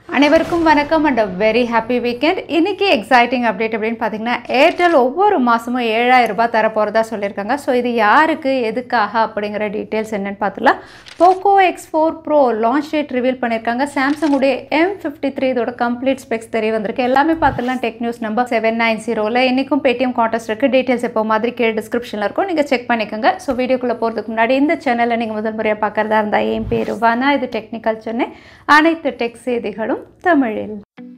அனைவருக்கும் வணக்கம் and very happy weekend இன்னைக்கு எக்ஸைட்டிங் அப்டேட் அப்படின்னு பார்த்தீங்கன்னா ஏர்டெல் ஒவ்வொரு மாதமும் ஏழாயிரம் ரூபாய் தர போகிறதா சொல்லியிருக்காங்க ஸோ இது யாருக்கு எதுக்காக அப்படிங்கிற டீட்டெயில்ஸ் என்னன்னு பார்த்துலாம் Poco X four Pro launch date reveal பண்ணியிருக்காங்க சாம்சங்குடைய எம் ஃபிஃப்டி த்ரீ இதோட கம்ப்ளீட் ஸ்பெக்ஸ் தெரிய வந்திருக்கு எல்லாமே பார்த்துலாம் tech news number seven nine ஜீரோவில் இன்றைக்கும் பேடிஎம் கான்டெஸ்ட் இருக்குது டீட்டெயில்ஸ் இப்போ மாதிரி கீழே டிஸ்கிரிப்ஷனில் இருக்கும் நீங்கள் செக் பண்ணிக்கோங்க ஸோ வீடியோக்குள்ளே போகிறதுக்கு முன்னாடி இந்த சேனலை நீங்கள் முதல் முறையாக பார்க்குறதா இருந்தால் என் பேர் வானா இது டெக்னிக்கல் சென்னை அனைத்து டெக் செய்திகளும் தமிழில்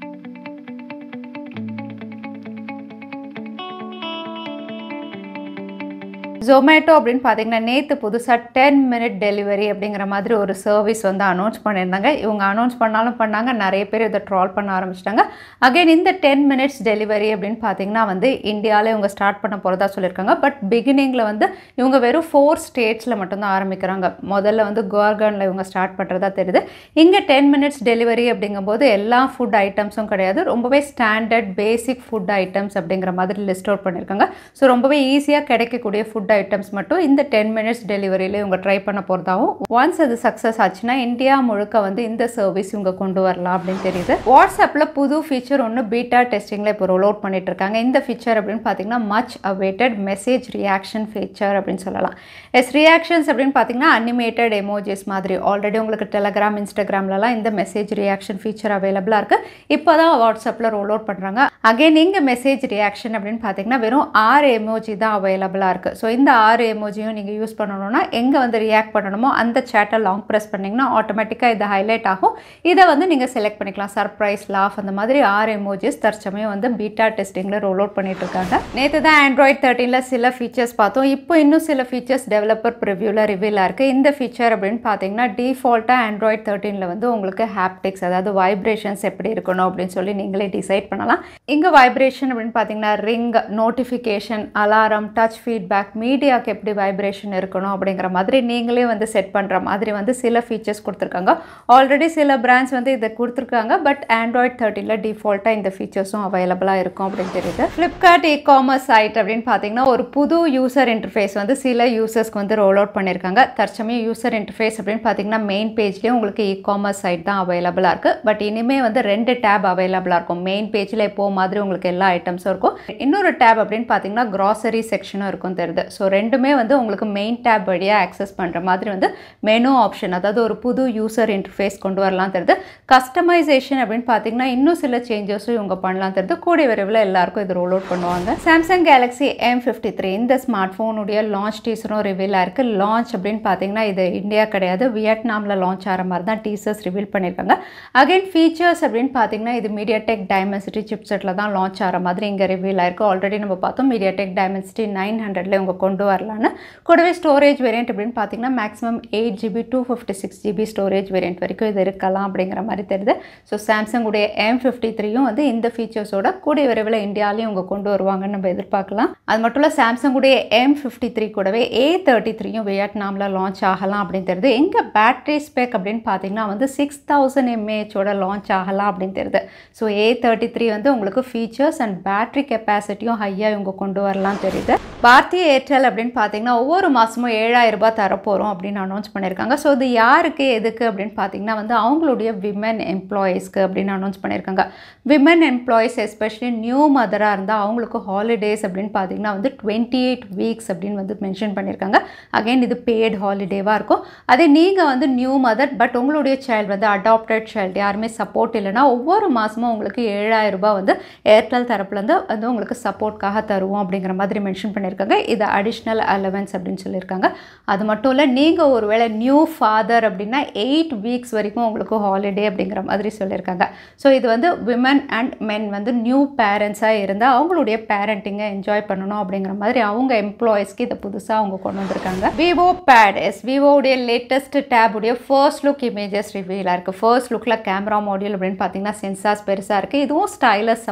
ஜொமேட்டோ அப்படின்னு பார்த்தீங்கன்னா நேற்று புதுசாக டென் மினிட் டெலிவரி அப்படிங்கிற மாதிரி ஒரு சர்வீஸ் வந்து அனௌன்ஸ் பண்ணியிருந்தாங்க இவங்க அனௌன்ஸ் பண்ணாலும் பண்ணாங்க நிறைய பேர் இதை ட்ரால் பண்ண ஆரம்பிச்சிட்டாங்க அகைன் இந்த டென் மினிட்ஸ் டெலிவரி அப்படின்னு பார்த்தீங்கன்னா வந்து இந்தியாவில் இவங்க ஸ்டார்ட் பண்ண போகிறதா சொல்லியிருக்காங்க பட் பிகினிங்கில் வந்து இவங்க வெறும் ஃபோர் ஸ்டேட்ஸில் மட்டும்தான் ஆரம்பிக்கிறாங்க முதல்ல வந்து குவார்கனில் இவங்க ஸ்டார்ட் பண்ணுறதா தெரியுது இங்கே டென் மினிட்ஸ் டெலிவரி அப்படிங்கும்போது எல்லா ஃபுட் ஐட்டம்ஸும் கிடையாது ரொம்பவே ஸ்டாண்டர்ட் பேசிக் ஃபுட் ஐட்டம்ஸ் அப்படிங்கிற மாதிரி லிஸ்ட் அவுட் பண்ணியிருக்காங்க ஸோ ரொம்பவே ஈஸியாக கிடைக்கக்கூடிய ஃபுட் ஐட்டம்ஸ் மட்டும் இந்த டென் மினிட்ஸ் டெலிவரியில் இவங்க ட்ரை பண்ண போகிறதாவும் ஒன்ஸ் அது சக்ஸஸ் ஆச்சுன்னா இந்தியா முழுக்க வந்து இந்த சர்வீஸ் இவங்க கொண்டு வரலாம் அப்படின்னு தெரியுது வாட்ஸ்அப்பில் புது ஃபீச்சர் ஒன்று பீட்டா டெஸ்டிங்கில் இப்போ ரோல் அவுட் பண்ணிட்டு இருக்காங்க இந்த ஃபீச்சர் அப்படின்னு பார்த்தீங்கன்னா much awaited message reaction feature அப்படின்னு சொல்லலாம் எஸ் ரியாக்ஷன்ஸ் அப்படின்னு பார்த்தீங்கன்னா அனிமேட்டட் எமோஜிஸ் மாதிரி ஆல்ரெடி உங்களுக்கு டெலகிராம் இன்ஸ்டாகிராம்லலாம் இந்த மெசேஜ் ரியாக்ஷன் ஃபீச்சர் அவைலபிளாக இருக்குது இப்போ தான் வாட்ஸ்அப்பில் ரோல் அவுட் பண்ணுறாங்க அகைன் இங்கே மெசேஜ் ரியாக்ஷன் அப்படின்னு பார்த்தீங்கன்னா வெறும் ஆறு எமோஜி தான் அவைலபிளாக இருக்குது ஸோ இந்த ஆறு எமோஜியும் நீங்கள் யூஸ் பண்ணணும்னா எங்கே வந்து ரியாக்ட் பண்ணணுமோ அந்த சேட்டை லாங் ப்ரெஸ் பண்ணிங்கன்னா ஆட்டோமேட்டிக்காக இது ஹைலைட் ஆகும் இதை வந்து நீங்கள் செலக்ட் பண்ணிக்கலாம் சர்ப்ரைஸ் லாஃப் அந்த மாதிரி ஆறு எமோஜிஸ் தற்சமயம் வந்து பீட்டா டெஸ்டிங்கில் ரோல் அவுட் பண்ணிட்டு இருக்காங்க நேற்று தான் ஆண்ட்ராய்ட் தேர்ட்டீனில் சில ஃபீச்சர்ஸ் பார்த்தோம் இப்போ இன்னும் சில ஃபீச்சர்ஸ் டெவலப்பர் ப்ரிவ்யூவில் ரிவீல் இருக்குது இந்த ஃபீச்சர் அப்படின்னு பார்த்தீங்கன்னா டிஃபால்ட்டாக ஆண்ட்ராய்ட் தேர்ட்டீனில் வந்து உங்களுக்கு ஹாப்டிக்ஸ் அதாவது வைப்ரேஷன்ஸ் எப்படி இருக்கணும் அப்படின்னு சொல்லி நீங்களே டிசைட் பண்ணலாம் இங்கே வைப்ரேஷன் அப்படின்னு பார்த்தீங்கன்னா ring notification alarm touch feedback மீடியாவுக்கு எப்படி வைப்ரேஷன் இருக்கணும் அப்படிங்கிற மாதிரி நீங்களே வந்து செட் பண்ணுற மாதிரி வந்து சில ஃபீச்சர்ஸ் கொடுத்துருக்காங்க ஆல்ரெடி சில பிராண்ட்ஸ் வந்து இதை கொடுத்துருக்காங்க பட் ஆண்ட்ராய்ட் தேர்ட்டியில் டிஃபால்ட்டாக இந்த ஃபீச்சர்ஸும் அவைலபிளாக இருக்கும் அப்படின்னு தெரியுது ஃப்ளிப்கார்ட் இ காமர்ஸ் சைட் அப்படின்னு பார்த்தீங்கன்னா ஒரு புது யூசர் இன்டர்ஃபேஸ் வந்து சில யூசர்ஸ்க்கு வந்து ரோல் அவுட் பண்ணியிருக்காங்க தற்சமயம் யூசர் இன்டர்ஃபேஸ் அப்படின்னு பார்த்தீங்கன்னா மெயின் பேஜ்லேயும் உங்களுக்கு இ காமர்ஸ் சைட் தான் அவைலபிளாக இருக்குது பட் இனிமேல் வந்து ரெண்டு டேப் அவைலபிளாக இருக்கும் மெயின் பேஜில் எப்போ மாதிரி உங்களுக்கு எல்லா ஐட்டம்ஸும் இருக்கும் இன்னொரு டேப் அப்படின்னு பார்த்தீங்கன்னா கிராசரி செக்ஷனும் இருக்கும் தெரியுது ஸோ ரெண்டுமே வந்து உங்களுக்கு மெயின் டேப் வழியாக ஆக்சஸ் பண்ணுற மாதிரி வந்து மெனு ஆப்ஷன் அதாவது ஒரு புது யூசர் இன்டர்ஃபேஸ் கொண்டு வரலாம் தெரியுது கஸ்டமைசேஷன் அப்படின்னு பார்த்தீங்கன்னா இன்னும் சில சேஞ்சஸும் இவங்க பண்ணலாம் தெரியுது கூடிய விரைவில் எல்லாருக்கும் இது ரோல் அவுட் பண்ணுவாங்க Samsung Galaxy M fifty three இந்த ஸ்மார்ட் ஃபோனுடைய லான்ச் டீசரும் ரிவீல் ஆயிருக்கு லான்ச் அப்படின்னு பார்த்தீங்கன்னா இது இந்தியா கிடையாது வியட்நாமில் லான்ச் ஆகிற மாதிரி தான் டீசர்ஸ் ரிவீல் பண்ணியிருக்காங்க அகைன் ஃபீச்சர்ஸ் அப்படின்னு பார்த்தீங்கன்னா இது மீடியா டெக் டைமென்சிட்டி சிப்செட்டில் தான் லான்ச் ஆகிற மாதிரி இங்கே ரிவீல் ஆயிருக்கு ஆல்ரெடி நம்ம பார்த்தோம் மீடியா டெக் டைமென்சிட்டி நைன் ஹண்ட்ரட்ல இவங்க கொண்டு வரலான்னு கூடவே ஸ்டோரேஜ் வேரியன்ட் அப்படின்னு பார்த்தீங்கன்னா maximum eight GB two fifty six GB storage variant வரைக்கும் இது இருக்கலாம் அப்படிங்கிற மாதிரி தெரியுது ஸோ சாம்சங் உடைய எம் ஃபிஃப்டி த்ரீயும் வந்து இந்த ஃபீச்சர்ஸோட கூடிய விரைவில் இந்தியாலையும் இவங்க கொண்டு வருவாங்கன்னு நம்ம எதிர்பார்க்கலாம் அது மட்டும் இல்லை சாம்சங் உடைய எம் ஃபிஃப்டி த்ரீ கூடவே ஏ தேர்ட்டி த்ரீயும் வியட்நாமில் லான்ச் ஆகலாம் அப்படின்னு தெரியுது எங்கே பேட்டரி ஸ்பெக் அப்படின்னு பார்த்தீங்கன்னா வந்து சிக்ஸ் தௌசண்ட் எம்ஏஹெச்சோட லான்ச் ஆகலாம் அப்படின்னு தெரியுது ஸோ ஏ தேர்ட்டி த்ரீ வந்து உங்களுக்கு ஃபீச்சர்ஸ் அண்ட் பேட்டரி கெப்பாசிட்டியும் ஹையாக இவங்க கொண்டு வரலாம் தெரியுது பாரதிய ஏர்டெல் அப்படின்னு பார்த்தீங்கன்னா ஒவ்வொரு மாதமும் ஏழாயிரம் ரூபாய் தரப்போகிறோம் அப்படின்னு அனௌன்ஸ் பண்ணியிருக்காங்க ஸோ இது யாருக்கு எதுக்கு அப்படின்னு பார்த்தீங்கன்னா வந்து அவங்களுடைய விமன் எம்ப்ளாயீஸ்க்கு அப்படின்னு அனௌன்ஸ் பண்ணியிருக்காங்க விமன் எம்ப்ளாயீஸ் எஸ்பெஷலி நியூ மதராக இருந்தால் அவங்களுக்கு ஹாலிடேஸ் அப்படின்னு பார்த்தீங்கன்னா வந்து டுவெண்ட்டி எயிட் வீக்ஸ் அப்படின்னு வந்து மென்ஷன் பண்ணியிருக்காங்க அகைன் இது பெய்ட் ஹாலிடேவாக இருக்கும் அதே நீங்கள் வந்து நியூ மதர் பட் உங்களுடைய சைல்டு வந்து அடாப்டட் சைல்டு யாருமே சப்போர்ட் இல்லைன்னா ஒவ்வொரு மாதமும் உங்களுக்கு ஏழாயிரம் ரூபாய் வந்து ஏர்டெல் தரப்புலேருந்து வந்து உங்களுக்கு சப்போர்ட்காக தருவோம் அப்படிங்கிற மாதிரி மென்ஷன் பண்ணியிருக்காங்க இது அடிஷ்னல் அலவன்ஸ் அப்படின்னு சொல்லியிருக்காங்க அது மட்டும் இல்லை நீங்கள் ஒருவேளை நியூ ஃபாதர் அப்படின்னா எயிட் வீக்ஸ் வரைக்கும் உங்களுக்கு ஹாலிடே அப்படிங்கிற மாதிரி சொல்லியிருக்காங்க ஸோ இது வந்து விமன் அண்ட் மென் வந்து நியூ பேரண்ட்ஸாக இருந்தால் அவங்களுடைய பேரண்டிங்கை என்ஜாய் பண்ணணும் அப்படிங்கிற மாதிரி அவங்க எம்ப்ளாயீஸ்க்கு இதை புதுசாக அவங்க கொண்டு வந்திருக்காங்க விவோ பேட் எஸ் விவோடைய லேட்டஸ்ட் டேபுடைய ஃபர்ஸ்ட் லுக் இமேஜஸ் ரிவீலாக இருக்குது ஃபர்ஸ்ட் லுக்கில் கேமரா மாடியூல் அப்படின்னு பார்த்தீங்கன்னா சென்சார்ஸ் பெருசாக இருக்குது இதுவும் ஸ்டைலஸ்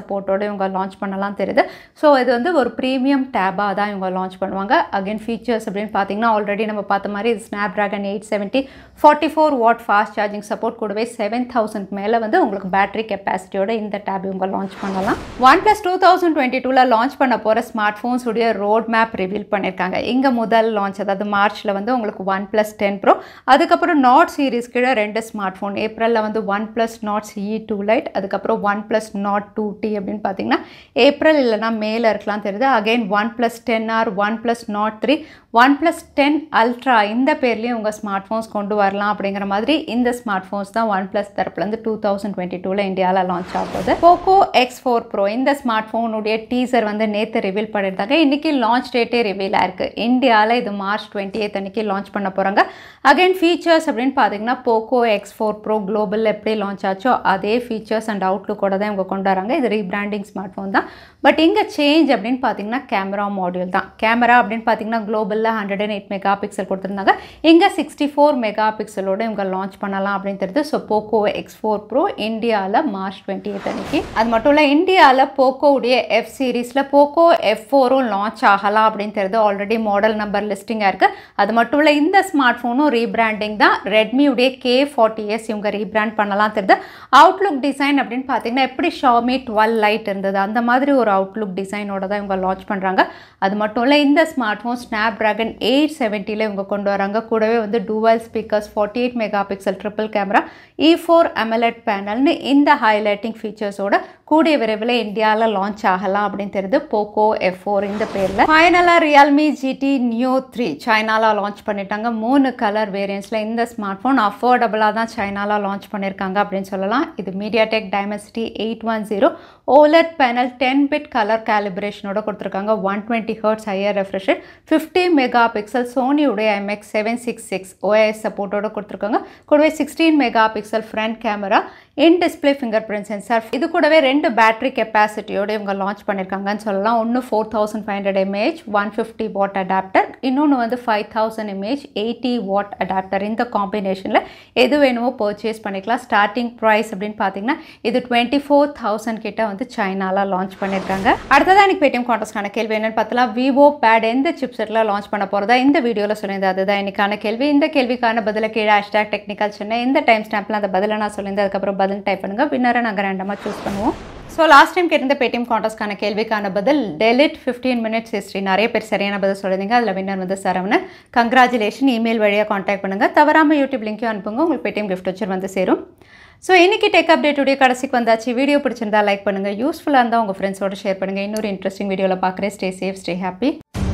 சப்போர்ட்டோட இவங்க லான்ச் பண்ணலாம் தெரியுது ஸோ இது வந்து ஒரு ப்ரீமியம் டேபாக தான் இவங்க லான்ச் பண்ணுவாங்க அகைன் ஃபீச்சர்ஸ் அப்படின்னு பார்த்தீங்கன்னா ஆல்ரெடி நம்ம பார்த்த மாதிரி இது Snapdragon eight seventy forty four watt fast charging support கூடவே செவன் தௌசண்ட் மேலே வந்து உங்களுக்கு பேட்டரி கெப்பாசிட்டியோட இந்த டேப் இவங்க லான்ச் பண்ணலாம் OnePlus two thousand twenty டூவில் லான்ச் பண்ண போகிற ஸ்மார்ட் ஃபோன்ஸ் உடைய ரோட் மேப் ரிவீல் பண்ணியிருக்காங்க இங்கே முதல் லான்ச் அதாவது மார்ச்சில் வந்து உங்களுக்கு ஒன் ப்ளஸ் டென் ப்ரோ அதுக்கப்புறம் நாட் சீரிஸ் கீழே ரெண்டு ஸ்மார்ட் ஃபோன் ஏப்ரலில் வந்து OnePlus Nord CE two lite அதுக்கப்புறம் OnePlus Nord two T அப்படின்னு பார்த்தீங்கன்னா ஏப்ரல் இல்லைனா மேல இருக்கலாம் தெரியுது again OnePlus ten R OnePlus Nord three OnePlus ten ultra இந்த பேர்லேயும் உங்கள் ஸ்மார்ட் ஃபோன்ஸ் கொண்டு வரலாம் அப்படிங்கிற மாதிரி இந்த ஸ்மார்ட் ஃபோன்ஸ் தான் ஒன் ப்ளஸ் தரப்புலேருந்து டூ தௌசண்ட் டுவெண்ட்டி டூவில் இந்தியாவில் லான்ச் ஆகுது போக்கோ எக்ஸ் ஃபோர் ப்ரோ இந்த ஸ்மார்ட் ஃபோனுடைய டீசர் வந்து நேற்று ரிவீல் பண்ணியிருந்தாங்க இன்றைக்கி லான்ச் டேட்டே ரிவீல் ஆயிருக்கு இந்தியாவில் இது மார்ச் டுவெண்ட்டி எய்த் அன்றைக்கி லான்ச் பண்ண போகிறாங்க அகைன் ஃபீச்சர்ஸ் அப்படின்னு பார்த்தீங்கன்னா Poco X four Pro global எப்படி லான்ச் ஆச்சோ அதே ஃபீச்சர்ஸ் அண்ட் அவுட்லுக்கோட தான் இவங்க கொண்டு வராங்க இது ரீபிராண்டிங் ஸ்மார்ட் ஃபோன் தான் பட் இங்கே சேஞ்ச் அப்படின்னு பார்த்தீங்கன்னா கேமரா மாடியூல் தான் கேமரா அப்படின்னு பார்த்தீங்கன்னா குளோபலில் hundred and eight mega pixel கொடுத்துருந்தாங்க இங்கே சிக்ஸ்டி ஃபோர் மெகா பிக்சலோட இவங்க லான்ச் பண்ணலாம் அப்படின்னு தெரியுது so Poco X four Pro இந்தியாவில் மார்ச் டுவெண்ட்டி எயிட் அன்னைக்கு அது மட்டும் இல்லை இந்தியாவில் போக்கோவுடைய எஃப் சீரீஸில் போக்கோ எஃப் ஃபோரும் லான்ச் ஆகலாம் அப்படின்னு தெரியுது ஆல்ரெடி மாடல் நம்பர் லிஸ்டிங்காக இருக்குது அது மட்டும் இல்லை இந்த ஸ்மார்ட் ஃபோனும் ரீபிராண்டிங் தான் ரெட்மியுடைய கே ஃபார்ட்டி எஸ் இவங்க ரீபிராண்ட் பண்ணலாம் தெரியுது அவுட்லுக் டிசைன் அப்படின்னு பார்த்தீங்கன்னா எப்படி ஷாமி டுவெல் லைட் இருந்தது அந்த மாதிரி ஒரு அவுட்லுக் டிசைனோட தான் இவங்க லான்ச் பண்ணுறாங்க அது மட்டும் இல்லை இந்த smart phone Snapdragon eight செவன்ட்டியில் இவங்க கொண்டு வராங்க கூடவே வந்து dual speakers forty eight mega pixel triple camera E four AMOLED பேனல்னு இந்த ஹைலைட்டிங் ஃபீச்சர்ஸோட கூடிய விரைவில் இந்தியாவில் லான்ச் ஆகலாம் அப்படின்னு தெரியுது போக்கோ எஃப் ஃபோர் இந்த பேரில் ஃபைனலாக ரியல்மி ஜிடி நியூ த்ரீ சைனாவில் லான்ச் பண்ணிட்டாங்க மூணு கலர் வேரியன்ஸில் இந்த ஸ்மார்ட் ஃபோன் அஃபோர்டபுளாக தான் சைனாவில் லான்ச் பண்ணியிருக்காங்க அப்படின்னு சொல்லலாம் இது MediaTek Dimensity eight one zero OLED panel ten bit colour கேலிப்ரேஷனோட கொடுத்துருக்காங்க one twenty hertz higher refresher fifty mega pixel சோனியுடைய MX seven six six OS சப்போர்ட்டோட கொடுத்துருக்காங்க கூடவே sixteen mega pixel front camera in display fingerprint sensor இது கூடவே ரெண்டு battery கெப்பாசிட்டியோட இவங்க லான்ச் பண்ணியிருக்காங்கன்னு சொல்லலாம் ஒன்று four thousand five hundred mAh one fifty watt adapter இன்னொன்று வந்து five thousand mAh eighty watt adapter இந்த காம்பினேஷனில் எது வேணுமோ பர்ச்சேஸ் பண்ணிக்கலாம் ஸ்டார்டிங் ப்ரைஸ் அப்படின்னு பார்த்தீங்கன்னா இது டுவெண்ட்டி ஃபோர் தௌசண்ட் கிட்ட வந்து சைனாவில் லான்ச் பண்ணியிருக்காங்க அடுத்ததான் எனக்கு பேடிஎம் கான்டஸ்ட்கான கேள்வி என்னன்னு பார்த்தலாம் விவோ பேட் எந்த சிப்செட்டில் லான்ச் பண்ண போகிறதா இந்த வீடியோவில் சொல்லியிருந்தேன் அதுதான் இன்னைக்கான கேள்வி இந்த கேள்விக்கான பதில கீழே ஹேஷ்டாக் டெக்னிக்கல் சென்னை இந்த டைம் ஸ்டாம்பில் அந்த பதிலை நான் சொல்லியிருந்தேன் அதுக்கப்புறம் பதில் டைப் பண்ணுங்கள் வின்னரை நாங்கள் ரேண்டமாக சூஸ் பண்ணுவோம் ஸோ லாஸ்ட் டைம் கேட்டிருந்த பேடிஎம் கான்டஸ்ட்கான கேள்விக்கான பதில் டெலிட் ஃபிஃப்டீன் மினிட்ஸ் ஹிஸ்ட்ரி நிறைய பேர் சரியான பதில் சொல்லியிருந்தீங்க அதில் வின்னர் வந்து சரவணன் கங்க்ராச்சுலேஷன் இமெயில் வழியாக காண்டாக்ட் பண்ணுங்கள் தவறாமல் யூடியூப் லிங்க்கையும் அனுப்புங்க உங்களுக்கு பேடிஎம் கிஃப்ட் வச்சு வந்து சேரும் ஸோ இன்றைக்கி டெக் அப்டேட்டுடைய கடைசிக்கு வந்தாச்சு வீடியோ பிடிச்சிருந்தா லைக் பண்ணுங்கள் யூஸ்ஃபுல்லாக இருந்தால் உங்கள் ஃப்ரெண்ட்ஸோட ஷேர் பண்ணுங்கள் இன்னொரு இன்ட்ரெஸ்டிங் வீடியோவில் பார்க்குறேன் ஸ்டே சேஃப் ஸ்டே ஹாப்பி